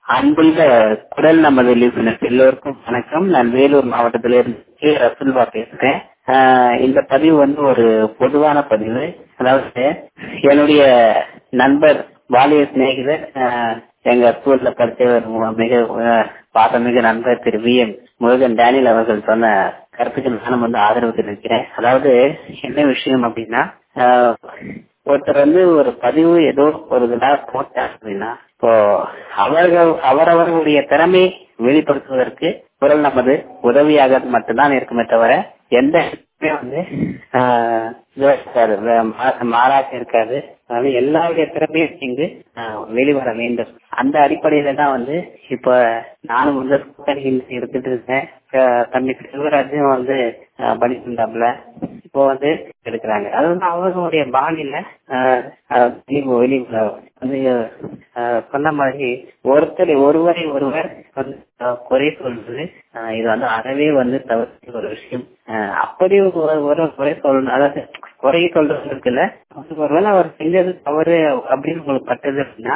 அன்புள்ள குரல் நமது லிசனர்ஸ் எல்லோருக்கும் வணக்கம் நான் வேலூர் மாவட்டத்திலிருந்து கே ரசுல்வா பேசுறேன் ஆஹ் இந்த பதிவு வந்து ஒரு பொதுவான பதிவு அதாவது என்னுடைய நண்பர் பாலிய சிநேகிதர் ஆஹ் எங்க ஸ்கூல்ல படித்தவர் மிக ஆஹ் பாசமிகு நண்பர் திரு வி எம் முருகன் டேனியல் அவர்கள் சொன்ன கருத்துக்கு நானும் வந்து ஆதரவு தெரிவிக்கிறேன் அதாவது என்ன விஷயம் அப்படின்னா ஆஹ் ஒருத்தர் வந்து ஒரு பதிவு ஏதோ ஒரு இதா போட்டார் அப்படின்னா இப்போ அவர்கள் அவரவர்களுடைய திறமை வெளிப்படுத்துவதற்கு குரல் நமது உதவியாக மட்டும்தான் இருக்குமே தவிர எந்த வந்து ஆஹ் இதுவா இருக்காது மா- மாறாக இருக்காது அதனால எல்லாருடைய திறமையும் இங்கு ஆஹ் வெளிவர வேண்டும் அந்த அடிப்படையில தான் வந்து இப்ப நானும் வந்து கூட்டணியில் இருந்துட்டு இருக்கேன் ஆஹ் தம்பி செல்வராஜும் வந்து ஆஹ் பண்ணிட்டு இருந்தாப்புல இப்போ வந்து எடுக்கிறாங்க அது வந்து அவர்களுடைய பாணியில ஆஹ் ஆஹ் வெளி- வெளி வந்து ஆஹ் சொன்ன மாதிரி ஒருத்தர் ஒருவரை ஒருவர் வந்து ஆஹ் குறை சொல்றது ஆஹ் இது வந்து அறவே வந்து தவிர்க்க ஒரு விஷயம் ஆஹ் அப்படி ஒரு ஒரு குறை சொல்லணும் அதாவது குறை சொல்றது இருக்குல்ல அவருக்கு ஒருவேளை அவர் செஞ்சது தவறு அப்படின்னு உங்களுக்கு பட்டது அப்படின்னா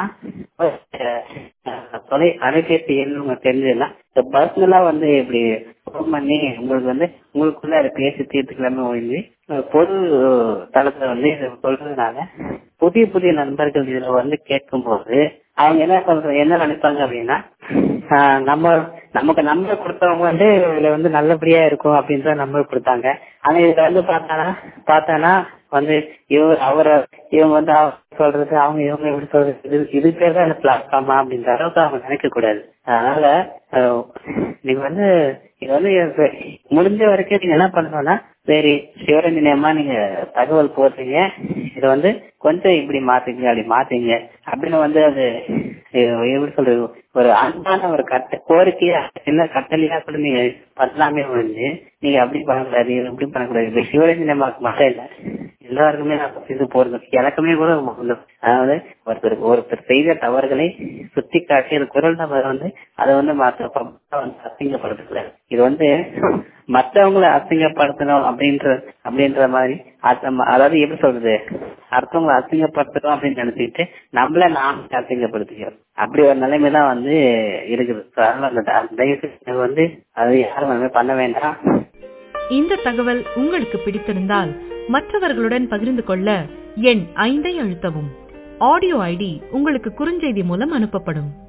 ஆஹ் தொலை அலைபேசி எண் உங்களுக்கு தெரிஞ்சதுன்னா பர்சனலா வந்து இப்படி phone பண்ணி உங்களுக்கு வந்து உங்களுக்குள்ள அதை பேசி தீர்த்துக்கலாமே ஒழிஞ்சு அஹ் பொது தளத்துல வந்து இதை சொல்றதுனால புதிய புதிய நண்பர்கள் இதுல வந்து கேட்கும் போது அவங்க என்ன சொல்ற என்ன நினைப்பாங்க அப்படின்னா ஆஹ் நம்ம நமக்கு நம்பர் கொடுத்தவங்க வந்து இதுல வந்து நல்லபடியா இருக்கும் அப்படின்னு தான் நம்பர் கொடுத்தாங்க ஆனா இதுல வந்து பார்த்தானா பார்த்தானா வந்து இவர் அவரை இவங்க வந்து அவர் சொல்றது அவங்க இவங்க எப்படி சொல்றது இது இது பேர் தான் பிளாட்ஃபார்மா அப்படின்ற அளவுக்கு அவங்க நினைக்க கூடாது அதனால அஹ், நீங்க வந்து இது வந்து இப்ப முடிஞ்ச வரைக்கும் நீங்க என்ன பண்ணணும்னா சரி சிவரஞ்சனியம்மா நீங்க தகவல் போடுறீங்க இதை வந்து கொஞ்சம் இப்படி மாத்துங்க அப்படி மாத்துங்க அப்படின்னு வந்து அது அஹ், எப்படி சொல்றது ஒரு அன்பான ஒரு கட்ட கோரிக்கையா என்ன கட்டளையா கூட நீங்க பண்ணலாமே ஒழிஞ்சு நீங்க அப்படி பண்ணக்கூடாது இது இப்படி பண்ணக்கூடாது இப்ப சிவரஞ்சனியம்மாவுக்கு மட்டும் இல்ல எல்லாருக்குமே நான் இது போறது எனக்குமே கூட வந்து அதாவது ஒருத்தர் ஒருத்தர் செய்த தவறுகளை சுட்டி காட்டி அது குரல் நபர் வந்து அதை வந்து மற்ற public-ஆ வந்து அசிங்கப்படுத்தக்கூடாது இது வந்து மற்றவங்களை அசிங்கப்படுத்தணும் அப்படின்ற அப்படின்ற மாதிரி அர்த்தம் அதாவது எப்படி சொல்றது அடுத்தவங்களை அசிங்கப்படுத்தணும் அப்படின்னு நினைச்சுக்கிட்டு நம்மள நாம அசிங்கப்படுத்திக்கிறோம் அப்படி ஒரு நிலைமை தான் வந்து இருக்குது So, அதனால அந்த த- தயவு செஞ்சு வந்து அது யாரும் அந்த மாதிரி பண்ண வேண்டாம் இந்த தகவல் உங்களுக்கு பிடித்திருந்தால் மற்றவர்களுடன் பகிர்ந்து கொள்ள எண் ஐந்தை அழுத்தவும் ஆடியோ ஐடி உங்களுக்கு குறுஞ்செய்தி மூலம் அனுப்பப்படும்